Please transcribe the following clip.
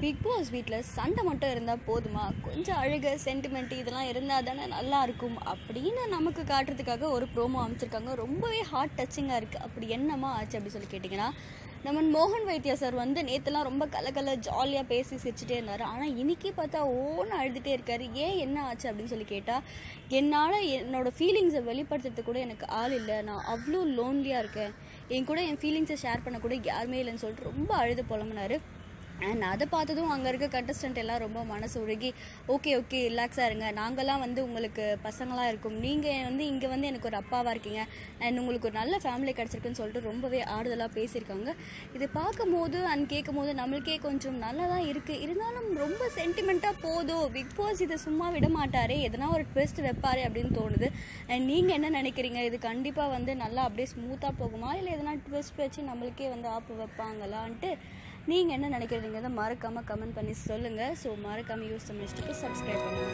big pass வீட்டில் சண்டை மட்டும் இருந்தால் போதுமா கொஞ்சம் அழுக சென்டிமெண்ட் இதெல்லாம் இருந்தால் தானே நல்லா இருக்கும் அப்படின்னு நமக்கு காட்டுறதுக்காக ஒரு ப்ரோமோ அமைச்சிருக்காங்க ரொம்பவே ஹார்ட் டச்சிங்காக இருக்குது அப்படி என்னமா ஆச்சு அப்படி சொல்லி கேட்டிங்கன்னா நம்ம மோகன் வைத்தியா சார் வந்து நேற்றுலாம் ரொம்ப கலகல ஜாலியாக பேசி சிரிச்சுட்டே இருந்தார் ஆனால் இன்னைக்கு பார்த்தா ஓன்னு அழுதுகிட்டே இருக்காரு ஏன் என்ன ஆச்சு அப்படின்னு சொல்லி கேட்டால் என்னால் என்னோட ஃபீலிங்ஸை வெளிப்படுத்துறதுக்கு கூட எனக்கு ஆள் இல்லை நான் அவ்வளோ லோன்லியாக இருக்கேன் என் கூட என் ஃபீலிங்ஸை ஷேர் பண்ண கூட யாருமே இல்லைன்னு சொல்லிட்டு ரொம்ப அழுது புலம்புனாரு அண்ட் அதை பார்த்ததும் அங்கே இருக்க கண்டஸ்டன்ட் எல்லாம் ரொம்ப மனசு உருகி ஓகே ஓகே ரிலாக்ஸாக இருங்க நாங்கள்லாம் வந்து உங்களுக்கு பசங்களாக இருக்கும் நீங்கள் வந்து இங்கே வந்து எனக்கு ஒரு அப்பாவாக இருக்கீங்க அண்ட் உங்களுக்கு ஒரு நல்ல ஃபேமிலி கிடச்சிருக்குன்னு சொல்லிட்டு ரொம்பவே ஆறுதலாக பேசியிருக்காங்க இது பார்க்கும்போது அண்ட் கேட்கும் போது நம்மளுக்கே கொஞ்சம் நல்லா தான் இருக்குது இருந்தாலும் ரொம்ப சென்டிமெண்ட்டாக போதும் பிக் பாஸ் இதை சும்மா விட மாட்டாரே எதனா ஒரு ட்விஸ்ட் வைப்பாரே அப்படின்னு தோணுது அண்ட் நீங்கள் என்ன நினைக்கிறீங்க இது கண்டிப்பாக வந்து நல்லா அப்படியே ஸ்மூத்தாக போகுமா இல்லை எதனா ட்விஸ்ட் வச்சு நம்மளுக்கே வந்து ஆப்பு வைப்பாங்களான்ட்டு நீங்கள் என்ன நினைக்கிறீங்க மறக்காமல் கமெண்ட் பண்ணி சொல்லுங்கள் ஸோ மறக்காமல் யூஸ் தமிழ்ஸ்ட்டுக்கு சப்ஸ்கிரைப் பண்ணுங்கள்